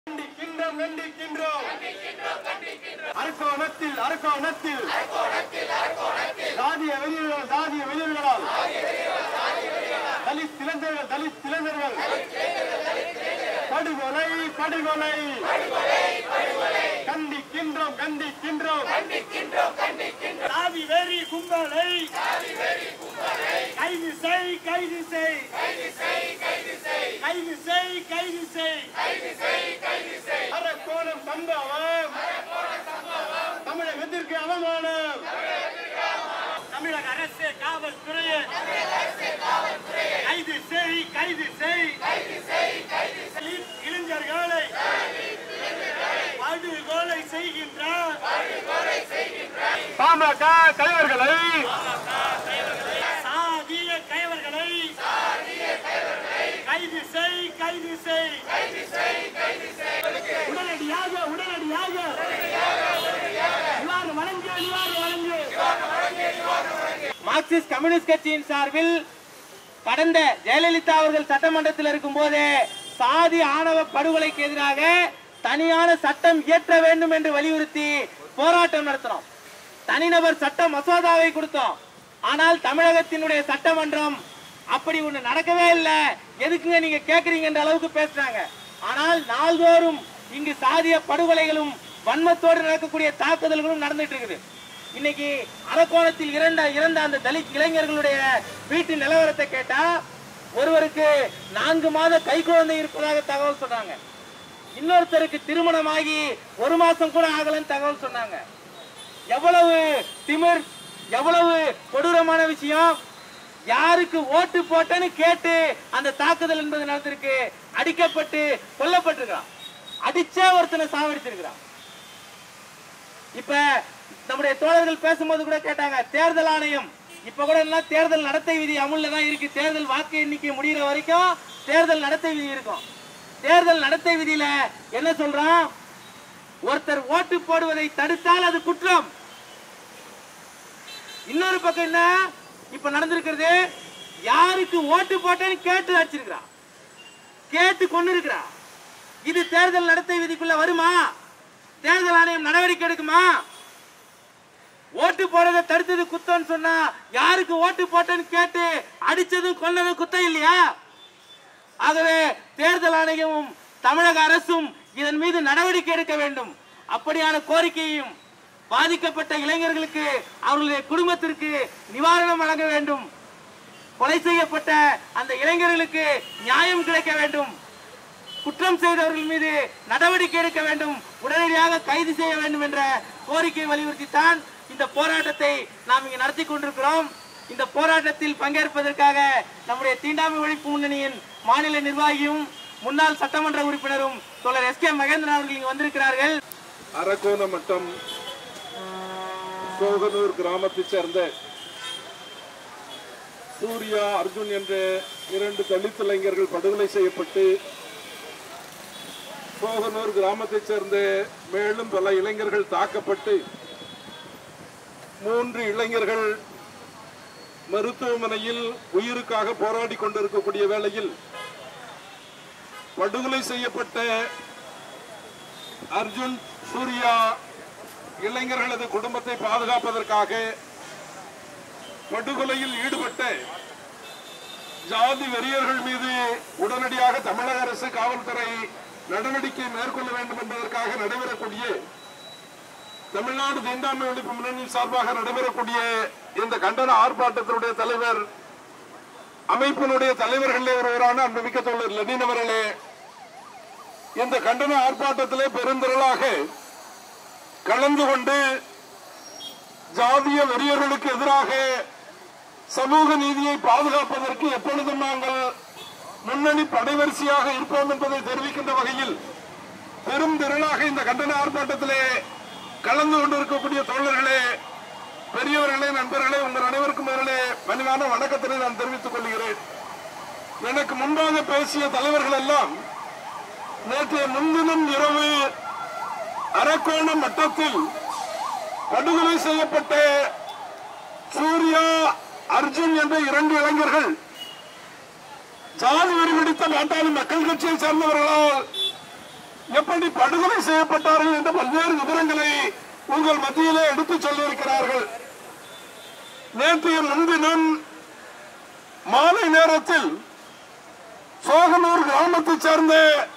கண்டிக்கின்றோம் கண்டிக்கின்றோம் அரக்கோணத்தில் அரக்கோணத்தில் சாதிய வெளியீடுகள் சாதிய வெளியீடுகளால் தலித் இளைஞர்கள் தலித் இளைஞர்கள் படுகொலை படுகொலை கண்டிக்கின்றோம் கண்டிக்கின்றோம் சாதி வெறி கும்பலை கைது செய் கைது செய் கைது செய் கைது செய் அரக்கோணம் சம்பவம் தமிழகத்திற்கு அவமானம் தமிழக அரசு காவல்துறையை கைது செய் கைது செய் தலித் இளைஞர்களை படுகொலை செய்கின்றார் பாமக தலைவர்களை சாதிய கைவர்களை கைது செய் கைது செய் உடனடியாக உடனடியாக நிவாரணம் வழங்கு நிவாரணம் வழங்கு மார்க்சிஸ்ட் கம்யூனிஸ்ட் கட்சியின் சார்பில் கடந்த ஜெயலலிதா அவர்கள் சட்டமன்றத்தில் இருக்கும் போதே சாதி ஆணவ படுகொலைக்கு எதிராக தனியான சட்டம் இயற்ற வேண்டும் என்று வலியுறுத்தி போராட்டம் நடத்தினோம் தனிநபர் சட்ட மசோதாவை கொடுத்தோம் ஆனால் தமிழகத்தினுடைய சட்டமன்றம் அப்படி ஒண்ணு நடக்கவே இல்லை எதுக்குங்க நீங்க கேக்குறீங்க என்ற அளவுக்கு பேசுறாங்க ஆனால் நாள்தோறும் இங்கு சாதிய படுகொலைகளும் வன்மத்தோடு நடக்கக்கூடிய தாக்குதல்களும் நடந்துட்டு இருக்குது இன்னைக்கு அரக்கோணத்தில் இறந்த இறந்த அந்த தலித் இளைஞர்களுடைய வீட்டு நிலவரத்தை கேட்டா ஒருவருக்கு நான்கு மாத கை குழந்தை இருப்பதாக தகவல் சொன்னாங்க இன்னொருத்தருக்கு திருமணமாகி ஒரு மாசம் கூட ஆகலன்னு தகவல் சொன்னாங்க எவ்வளவு திமிர் எவ்வளவு கொடூரமான விஷயம் யாருக்கு ஓட்டு போட்டேன்னு கேட்டு அந்த தாக்குதல் என்பது நடந்திருக்கு அடிக்கப்பட்டு கொல்லப்பட்டிருக்கிறான் அடிச்சே ஒருத்தனை சாவடிச்சிருக்கிறான் இப்ப நம்முடைய தோழர்கள் பேசும்போது கூட கேட்டாங்க தேர்தல் ஆணையம் இப்ப கூட என்ன தேர்தல் நடத்தை விதி அமுல்ல தான் இருக்கு தேர்தல் வாக்கு எண்ணிக்கை முடிகிற வரைக்கும் தேர்தல் நடத்தை விதி இருக்கும் தேர்தல் நடத்தை விதியில என்ன சொல்றான் ஒருத்தர் ஓட்டு போடுவதை தடுத்தால் அது குற்றம் இன்னொரு பக்கம் என்ன இப்ப நடந்திருக்கிறது யாருக்கு ஓட்டு போட்டேன்னு கேட்டு அடிச்சிருக்கிறான் கேட்டு கொண்டு இருக்கிறா இது தேர்தல் நடத்தை விதிக்குள்ள வருமா தேர்தல் ஆணையம் நடவடிக்கை எடுக்குமா ஓட்டு போடுறதை தடுத்தது குத்தம்னு சொன்னா யாருக்கு ஓட்டு போட்டேன்னு கேட்டு அடிச்சதும் கொன்னதும் குத்தம் இல்லையா ஆகவே தேர்தல் ஆணையமும் தமிழக அரசும் இதன் மீது நடவடிக்கை எடுக்க வேண்டும் அப்படியான கோரிக்கையும் பாதிக்கப்பட்ட இளைஞர்களுக்கு அவர்களுடைய குடும்பத்திற்கு நிவாரணம் வழங்க வேண்டும் கொலை செய்யப்பட்ட அந்த இளைஞர்களுக்கு நியாயம் கிடைக்க வேண்டும் குற்றம் செய்தவர்கள் மீது நடவடிக்கை எடுக்க வேண்டும் உடனடியாக கைது செய்ய வேண்டும் என்ற கோரிக்கையை வலியுறுத்தித்தான் இந்த போராட்டத்தை நாம் இங்கு நடத்தி கொண்டிருக்கிறோம் இந்த போராட்டத்தில் பங்கேற்பதற்காக நம்முடைய தீண்டாமை ஒழிப்பு முன்னணியின் மாநில நிர்வாகியும் முன்னாள் சட்டமன்ற உறுப்பினரும் தோழர் எஸ் கே மகேந்திரன் அவர்கள் இங்கு வந்திருக்கிறார்கள் அரக்கோணம் மட்டம் சோகனூர் கிராமத்தைச் சேர்ந்த சூர்யா அர்ஜுன் என்ற இரண்டு தலித் இளைஞர்கள் படுகொலை செய்யப்பட்டு சோகனூர் கிராமத்தைச் சேர்ந்த மேலும் பல இளைஞர்கள் தாக்கப்பட்டு மூன்று இளைஞர்கள் மருத்துவமனையில் உயிருக்காக போராடி கொண்டிருக்கக்கூடிய வேளையில் படுகொலை செய்யப்பட்ட அர்ஜுன் சூர்யா இளைஞர்களது குடும்பத்தை பாதுகாப்பதற்காக படுகொலையில் ஈடுபட்ட ஜாதி வெறியர்கள் மீது உடனடியாக தமிழக அரசு காவல்துறை நடவடிக்கை மேற்கொள்ள வேண்டும் என்பதற்காக நடைபெறக்கூடிய தமிழ்நாடு தீண்டாமை ஒழிப்பு முன்னணி சார்பாக நடைபெறக்கூடிய இந்த கண்டன ஆர்ப்பாட்டத்தினுடைய தலைவர் அமைப்பினுடைய தலைவர்களே ஒருவரான அன்புமிக்க தோழர் லெனின் அவர்களே இந்த கண்டன ஆர்ப்பாட்டத்திலே பெருந்திரளாக கலந்து கொண்டு ஜாதிய வெறியர்களுக்கு எதிராக சமூக நீதியை பாதுகாப்பதற்கு எப்பொழுதும் நாங்கள் முன்னணி படைவரிசையாக இருப்போம் என்பதை தெரிவிக்கின்ற வகையில் பெரும் திரளாக இந்த கண்டன ஆர்ப்பாட்டத்திலே கலந்து கொண்டிருக்கக்கூடிய தோழர்களே பெரியவர்களே நண்பர்களே உங்கள் அனைவருக்கும் மேலே பணிவான வணக்கத்தினை நான் தெரிவித்துக் கொள்கிறேன் எனக்கு முன்பாக பேசிய தலைவர்கள் எல்லாம் நேற்றைய முன்தினம் இரவு அரக்கோணம் மட்டத்தில் படுகொலை செய்யப்பட்ட சூர்யா அர்ஜுன் என்ற இரண்டு இளைஞர்கள் ஜாதி வெறி பிடித்த பாட்டாளி மக்கள் கட்சியை சேர்ந்தவர்களால் எப்படி படுகொலை செய்யப்பட்டார்கள் என்ற பல்வேறு விவரங்களை உங்கள் மத்தியிலே எடுத்துச் சொல்லியிருக்கிறார்கள் நேற்றைய முன்தினம் மாலை நேரத்தில் சோகனூர் கிராமத்தைச் சேர்ந்த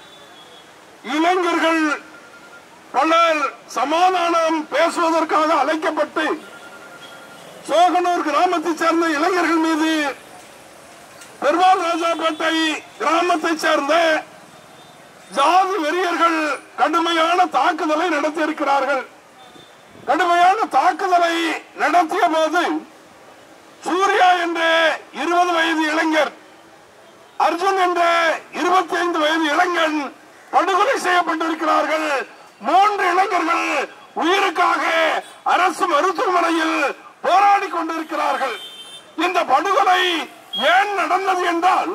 இளைஞர்கள் பலர் சமாதானம் பேசுவதற்காக அழைக்கப்பட்டு சோகனூர் கிராமத்தைச் சேர்ந்த இளைஞர்கள் மீது பெருமாள் ராஜாப்பேட்டை கிராமத்தைச் சேர்ந்த ஜாதி வெறியர்கள் கடுமையான தாக்குதலை நடத்தியிருக்கிறார்கள் கடுமையான தாக்குதலை நடத்திய போது சூர்யா என்ற இருபது வயது இளைஞர் அர்ஜுன் என்ற இருபத்தி ஐந்து வயது இளைஞன் படுகொலை செய்யப்பட்டிருக்கிறார்கள் மூன்று இளைஞர்கள் உயிருக்காக அரசு மருத்துவமனையில் போராடி கொண்டிருக்கிறார்கள் இந்த படுகொலை ஏன் நடந்தது என்றால்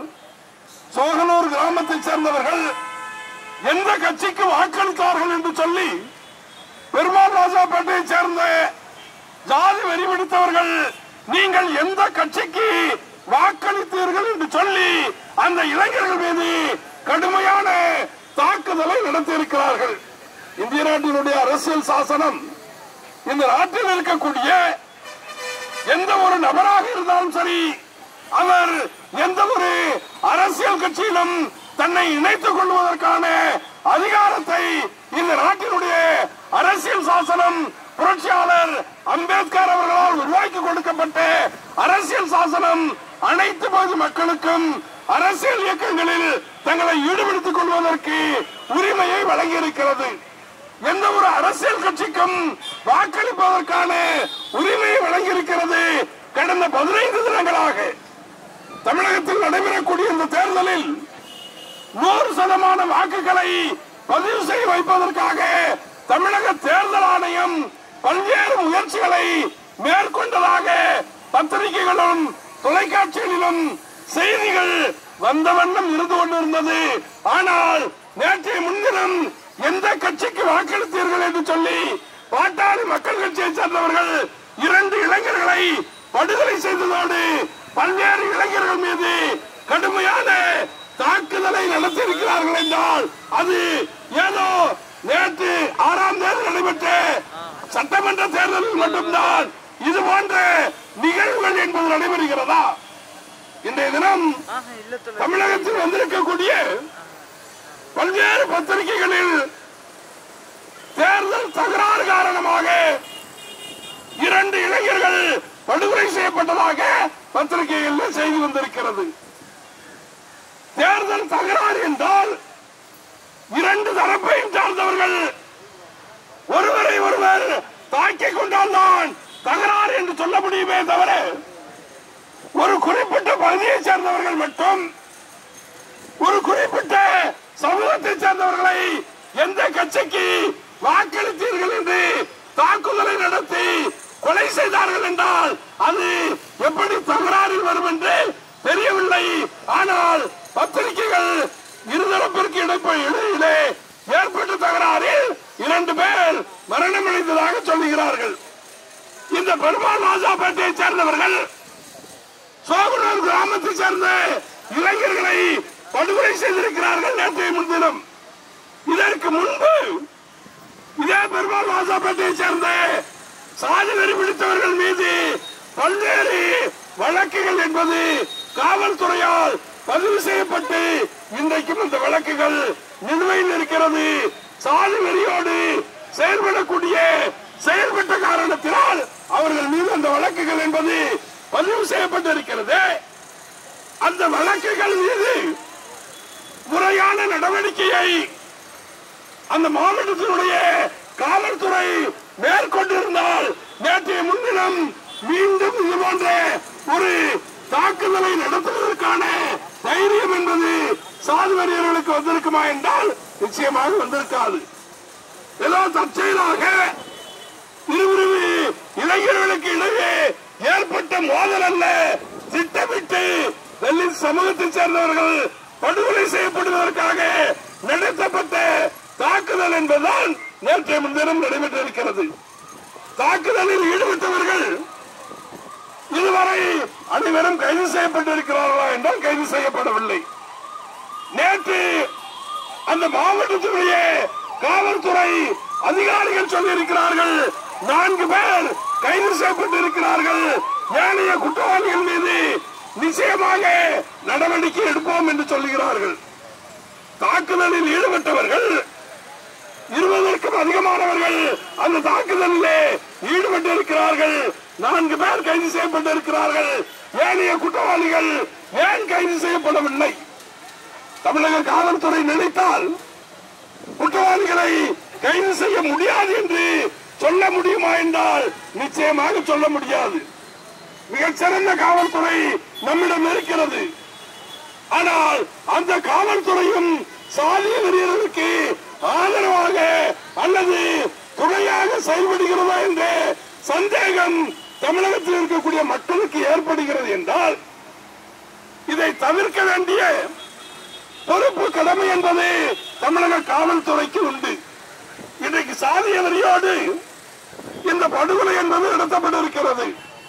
சோகனூர் கிராமத்தைச் சேர்ந்தவர்கள் எந்த கட்சிக்கு வாக்களித்தார்கள் என்று சொல்லி பெருமாள் ராஜாப்பேட்டையை சேர்ந்த ஜாதி வெறி பிடித்தவர்கள் நீங்கள் எந்த கட்சிக்கு வாக்களித்தீர்கள் என்று சொல்லி அந்த இளைஞர்கள் மீது கடுமையான தாக்குதலை நடத்தியிருக்கிறார்கள் இந்திய நாட்டினுடைய அரசியல் சாசனம் இந்த நாட்டில் இருக்கக்கூடிய எந்த ஒரு நபராக இருந்தாலும் சரி அவர் எந்த ஒரு அரசியல் கட்சியிலும் தன்னை இணைத்துக் கொள்வதற்கான அதிகாரத்தை இந்த நாட்டினுடைய அரசியல் சாசனம் புரட்சியாளர் அம்பேத்கர் அவர்களால் உருவாக்கி கொடுக்கப்பட்ட அரசியல் சாசனம் அனைத்து பகுதி மக்களுக்கும் அரசியல் இயக்கங்களில் தங்களை ஈடுபடுத்திக் கொள்வதற்கு உரிமையை வழங்கியிருக்கிறது எந்த ஒரு அரசியல் கட்சிக்கும் வாக்களிப்பதற்கான உரிமையை வழங்கியிருக்கிறது கடந்த பதினைந்து தினங்களாக தமிழகத்தில் நடைபெறக்கூடிய இந்த தேர்தலில் நூறு சதமான வாக்குகளை பதிவு செய்ய வைப்பதற்காக தமிழக தேர்தல் ஆணையம் பல்வேறு முயற்சிகளை மேற்கொண்டதாக பத்திரிகைகளும் தொலைக்காட்சிகளிலும் செய்திகள் வந்த வண்ணம் இருந்து கொண்டிருந்தது ஆனால் நேற்றைய முன்தினம் எந்த கட்சிக்கு வாக்களித்தீர்கள் என்று சொல்லி பாட்டாளி மக்கள் கட்சியை சேர்ந்தவர்கள் இரண்டு இளைஞர்களை படுகொலை செய்ததோடு பல்வேறு இளைஞர்கள் மீது கடுமையான தாக்குதலை நடத்தியிருக்கிறார்கள் என்றால் அது ஏதோ நேற்று ஆறாம் தேதி நடைபெற்ற சட்டமன்ற தேர்தலில் மட்டும்தான் இது போன்ற நிகழ்வுகள் என்பது நடைபெறுகிறதா இன்றைய தினம் தமிழகத்தில் வந்திருக்கக்கூடிய பல்வேறு பத்திரிகைகளில் தேர்தல் தகராறு காரணமாக இரண்டு இளைஞர்கள் படுகொலை செய்யப்பட்டதாக பத்திரிகைகளில் செய்தி வந்திருக்கிறது தேர்தல் தகராறு என்றால் இரண்டு தரப்பையும் சார்ந்தவர்கள் ஒருவரை ஒருவர் தாக்கிக் கொண்டால்தான் தகராறு என்று சொல்ல முடியுமே தவிர ஒரு குறிப்பிட்ட பகுதியை சேர்ந்தவர்கள் மட்டும் ஒரு குறிப்பிட்ட சமூகத்தை சேர்ந்தவர்களை எந்த கட்சிக்கு வாக்களித்தீர்கள் என்று தாக்குதலை நடத்தி கொலை செய்தார்கள் என்றால் அது எப்படி தகராறில் வரும் என்று தெரியவில்லை ஆனால் பத்திரிகைகள் இருதரப்பிற்கு இடைப்ப இடையிலே ஏற்பட்ட தகராறில் இரண்டு பேர் மரணமடைந்ததாக சொல்லுகிறார்கள் இந்த பெருமாள் ராஜாப்பேட்டையை சேர்ந்தவர்கள் சோகனூர் கிராமத்தை சேர்ந்த இளைஞர்களை படுகொலை செய்திருக்கிறார்கள் நேற்றைய முன்தினம் இதற்கு முன்பு இதே பெருமாள் ராஜாப்பேட்டையை சேர்ந்த சாதி வெறி பிடித்தவர்கள் மீது பல்வேறு வழக்குகள் என்பது காவல்துறையால் பதிவு செய்யப்பட்டு இன்றைக்கும் இந்த வழக்குகள் நிலுவையில் இருக்கிறது சாதி வெறியோடு செயல்படக்கூடிய செயல்பட்ட காரணத்தினால் அவர்கள் மீது அந்த வழக்குகள் என்பது பதிவு செய்யப்பட்டிருக்கிறது அந்த வழக்குகள் மீது முறையான நடவடிக்கையை அந்த மாவட்டத்தினுடைய காவல்துறை மேற்கொண்டிருந்தால் நேற்றைய முன்தினம் மீண்டும் இது போன்ற ஒரு தாக்குதலை நடத்துவதற்கான தைரியம் என்பது சாதுவரியர்களுக்கு வந்திருக்குமா என்றால் நிச்சயமாக வந்திருக்காது ஏதோ தற்செயலாக இருவிருவி இளைஞர்களுக்கு இடையே ஏற்பட்ட மோதல் அல்ல திட்டமிட்டு தலித் சமூகத்தைச் சேர்ந்தவர்கள் படுகொலை செய்யப்படுவதற்காக நடத்தப்பட்ட தாக்குதல் என்பதுதான் நேற்றைய முன்தினம் நடைபெற்றிருக்கிறது தாக்குதலில் ஈடுபட்டவர்கள் இதுவரை அனைவரும் கைது செய்யப்பட்டிருக்கிறார்களா என்றால் கைது செய்யப்படவில்லை நேற்று அந்த மாவட்டத்தினுடைய காவல்துறை அதிகாரிகள் சொல்லி இருக்கிறார்கள் நான்கு பேர் கைது செய்யப்பட்டு இருக்கிறார்கள் ஏனைய குற்றவாளிகள் மீது நிச்சயமாக நடவடிக்கை எடுப்போம் என்று சொல்லுகிறார்கள் தாக்குதலில் ஈடுபட்டவர்கள் இருபதற்கும் அதிகமானவர்கள் அந்த தாக்குதலிலே ஈடுபட்டு இருக்கிறார்கள் நான்கு பேர் கைது செய்யப்பட்டு இருக்கிறார்கள் ஏனைய குற்றவாளிகள் ஏன் கைது செய்யப்படவில்லை தமிழக காவல்துறை நினைத்தால் குற்றவாளிகளை கைது செய்ய முடியாது என்று சொல்ல முடியுமா என்றால் நிச்சயமாக சொல்ல முடியாது மிகச்சிறந்த காவல்துறை நம்மிடம் இருக்கிறது ஆனால் அந்த காவல்துறையும் சாதிய வெறியர்களுக்கு ஆதரவாக அல்லது துணையாக செயல்படுகிறதா என்ற சந்தேகம் தமிழகத்தில் இருக்கக்கூடிய மக்களுக்கு ஏற்படுகிறது என்றால் இதை தவிர்க்க வேண்டிய பொறுப்பு கடமை என்பது தமிழக காவல்துறைக்கு உண்டு இன்றைக்கு சாதிய வெறியோடு இந்த படுகொலை என்பது நடத்தப்பட்டிருக்கிறது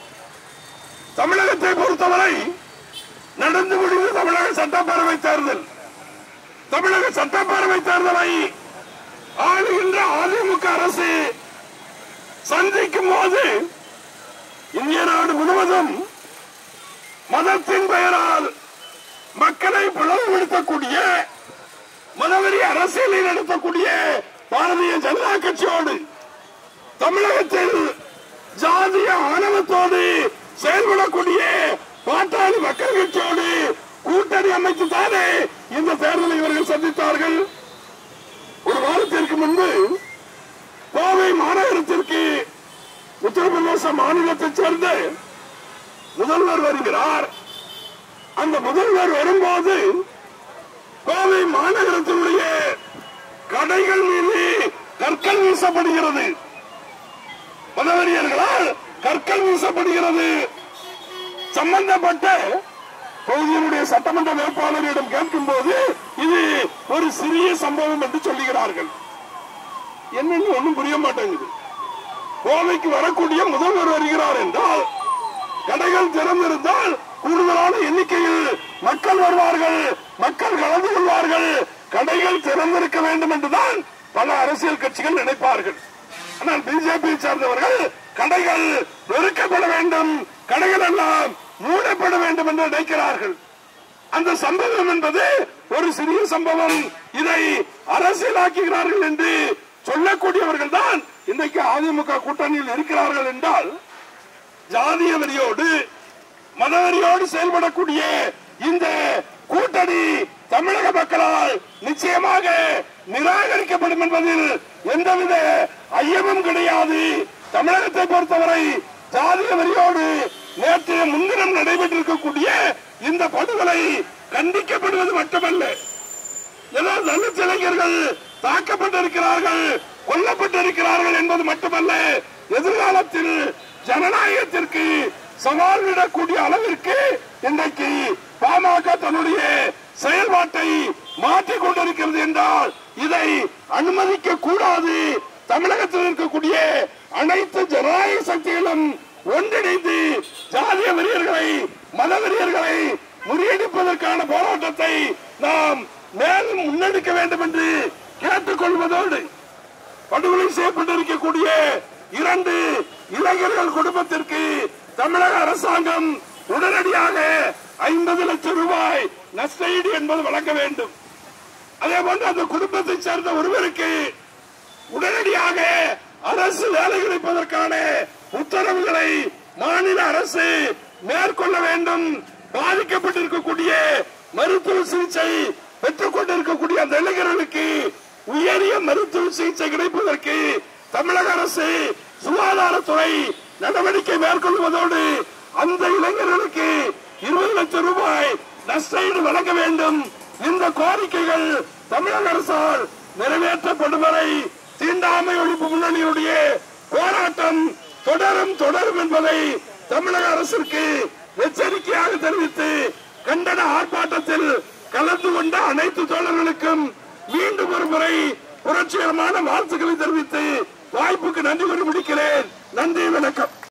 தமிழகத்தை பொறுத்தவரை நடந்து முடிந்த தமிழக சட்டப்பேரவை தேர்தல் தமிழக சட்டப்பேரவை தேர்தலை ஆளுகின்ற அதிமுக அரசு சந்திக்கும் போது இந்திய நாடு முழுவதும் மதத்தின் பெயரால் மக்களை பிளவுபடுத்தக்கூடிய மதவெறி அரசியலை நடத்தக்கூடிய பாரதிய ஜனதா கட்சியோடு தமிழகத்தில் ஜாதிய ஆணவத்தோடு செயல்படக்கூடிய பாட்டாளி மக்கள் கட்சியோடு கூட்டணி அமைத்து தானே இந்த தேர்தலை இவர்கள் சந்தித்தார்கள் ஒரு வாரத்திற்கு முன்பு கோவை மாநகரத்திற்கு உத்தரப்பிரதேச மாநிலத்தைச் சேர்ந்த முதல்வர் வருகிறார் அந்த முதல்வர் வரும்போது கோவை மாநகரத்தினுடைய கடைகள் மீது கற்கள் வீசப்படுகிறது மதவெறியர்களால் கற்கள் வீசப்படுகிறது சம்பந்தப்பட்ட பகுதியினுடைய சட்டமன்ற வேட்பாளரிடம் கேட்கும் போது இது ஒரு சிறிய சம்பவம் என்று சொல்லுகிறார்கள் என்னன்னு ஒண்ணும் புரிய மாட்டேங்குது கோவைக்கு வரக்கூடிய முதல்வர் வருகிறார் என்றால் கடைகள் திறந்திருந்தால் கூடுதலான எண்ணிக்கையில் மக்கள் வருவார்கள் மக்கள் கலந்து கொள்வார்கள் கடைகள் திறந்திருக்க வேண்டும் என்றுதான் பல அரசியல் கட்சிகள் நினைப்பார்கள் ஆனால் பிஜேபியை சார்ந்தவர்கள் கடைகள் வெறுக்கப்பட வேண்டும் கடைகள் எல்லாம் மூடப்பட வேண்டும் என்று நினைக்கிறார்கள் அந்த சம்பவம் என்பது ஒரு சிறிய சம்பவம் இதை அரசியலாக்குகிறார்கள் என்று சொல்லக்கூடியவர்கள் தான் இன்றைக்கு அதிமுக கூட்டணியில் இருக்கிறார்கள் என்றால் ஜாதிய வெறியோடு மதவெறியோடு செயல்படக்கூடிய இந்த கூட்டணி தமிழக மக்களால் நிச்சயமாக நிராகரிக்கப்படும் என்பதில் எந்தவித ஐயமும் கிடையாது தமிழகத்தை பொறுத்தவரை ஜாதிய வெறியோடு நேற்று முன்தினம் நடைபெற்றிருக்கக்கூடிய இந்த படுகொலை கண்டிக்கப்படுவது மட்டுமல்ல ஏதோ தலித் இளைஞர்கள் தாக்கப்பட்டிருக்கிறார்கள் கொல்லப்பட்டிருக்கிறார்கள் என்பது மட்டுமல்ல எதிர்காலத்தில் ஜனநாயகத்திற்கு சவால் விடக்கூடிய அளவிற்கு இன்றைக்கு பாமக தன்னுடைய செயல்பாட்டை மாற்றிக் கொண்டிருக்கிறது என்றால் இதை அனுமதிக்க கூடாது தமிழகத்தில் இருக்கக்கூடிய அனைத்து ஜனநாயக சக்திகளும் ஒன்றிணைந்து ஜாதிய வெறியர்களை மத வெறியர்களை முறியடிப்பதற்கான போராட்டத்தை நாம் மேலும் முன்னெடுக்க வேண்டும் என்று கேட்டுக்கொள்வதோடு படுகொலை செய்யப்பட்டிருக்கக்கூடிய இரண்டு இளைஞர்கள் குடும்பத்திற்கு தமிழக அரசாங்கம் உடனடியாக ஐம்பது லட்சம் ரூபாய் நஷ்டஈடு என்பது வழங்க வேண்டும் அதே போன்று அந்த குடும்பத்தை சேர்ந்த ஒருவருக்கு உடனடியாக அரசு வேலை கிடைப்பதற்கான உத்தரவுகளை மாநில அரசு மேற்கொள்ள வேண்டும் பாதிக்கப்பட்டிருக்கக்கூடிய மருத்துவ சிகிச்சை பெற்றுக் கொண்டிருக்கக்கூடிய அந்த இளைஞர்களுக்கு உயரிய மருத்துவ சிகிச்சை கிடைப்பதற்கு தமிழக அரசு சுகாதாரத்துறை நடவடிக்கை மேற்கொள்வதோடு அந்த இளைஞர்களுக்கு இருபது லட்சம் ரூபாய் நஷ்டஈடு வழங்க வேண்டும் இந்த கோரிக்கைகள் தமிழக அரசால் நிறைவேற்றப்படும் வரை தீண்டாமை ஒழிப்பு முன்னணியுடைய போராட்டம் தொடரும் தொடரும் என்பதை தமிழக அரசிற்கு எச்சரிக்கையாக தெரிவித்து கண்டன ஆர்ப்பாட்டத்தில் கலந்து கொண்ட அனைத்து தோழர்களுக்கும் மீண்டும் ஒரு முறை புரட்சிகரமான வாழ்த்துக்களை தெரிவித்து வாய்ப்புக்கு நன்றி கூறி முடிக்கிறேன் நன்றி வணக்கம்